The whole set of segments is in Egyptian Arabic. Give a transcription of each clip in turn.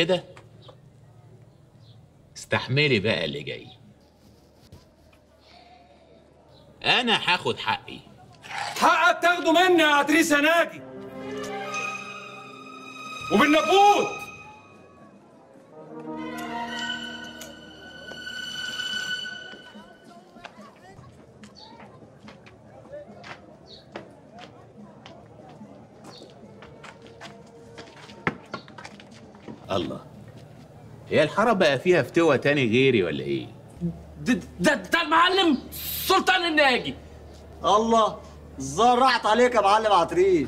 كده استحملي بقى اللي جاي انا هاخد حقي حقك تاخده مني يا عتريس يا ناجي وبالنبوت الله هي الحاره بقى فيها فتوى تاني غيري ولا ايه ده ده, ده المعلم سلطان الناجي الله زرعت عليك يا معلم عتريس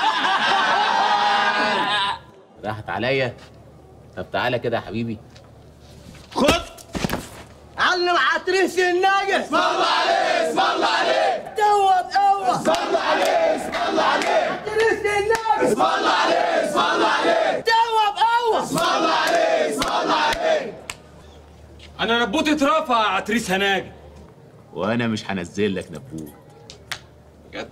راحت عليا طب تعالى كده يا حبيبي خد علم عتريس الناجح اسم الله عليه اسم الله عليه دوب قوة اسم الله عليه اسم الله عليه عتريس الناجح اسم الله عليه اسم الله عليه دوب قوة اسم الله عليه اسم الله عليه انا نبوتي اترفع يا عتريس هناجي وانا مش هنزل لك نبوت بجد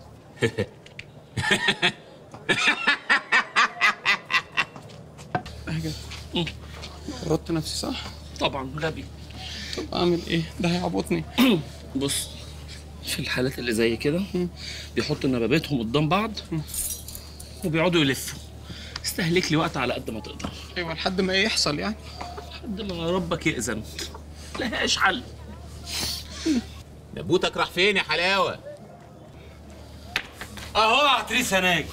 ردت نفسي صح؟ طبعا غبي طب اعمل ايه؟ ده هيعبطني بص في الحالات اللي زي كده بيحطوا نبابتهم قدام بعض وبيقعدوا يلفوا استهلك لي وقت على قد ما تقدر ايوه لحد ما يحصل يعني لحد ما ربك يأذن لهاش حل نبوتك راح فين يا حلاوه اهو يا عتريس هناجي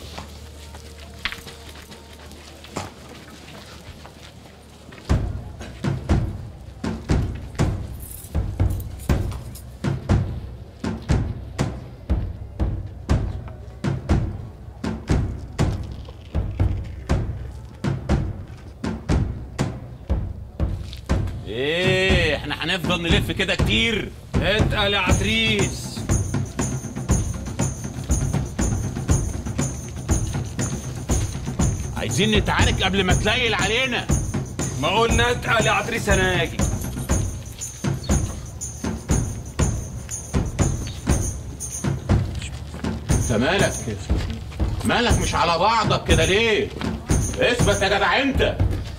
ايه احنا هنفضل نلف كده كتير اتقل يا عتريس عايزين نتعارك قبل ما تليل علينا ما قلنا اتقل يا عتريس هناجي انت مالك مالك مش على بعضك كده ليه اثبت يا جدع انت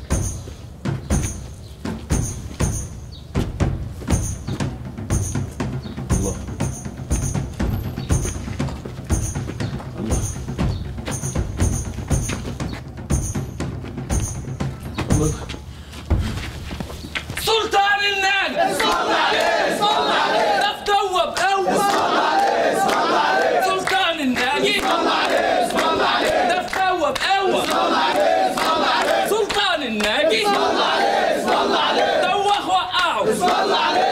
الله الله سلطان الناجي صلى عليه صلى عليه ده فتوب قوي صلى عليه صلى عليه سلطان الناجي صلى عليه صلى عليه ده فتوب قوي صلى عليه صلى عليه سلطان الناجي صلى عليه صلى عليه دوخ وقعه صلى عليه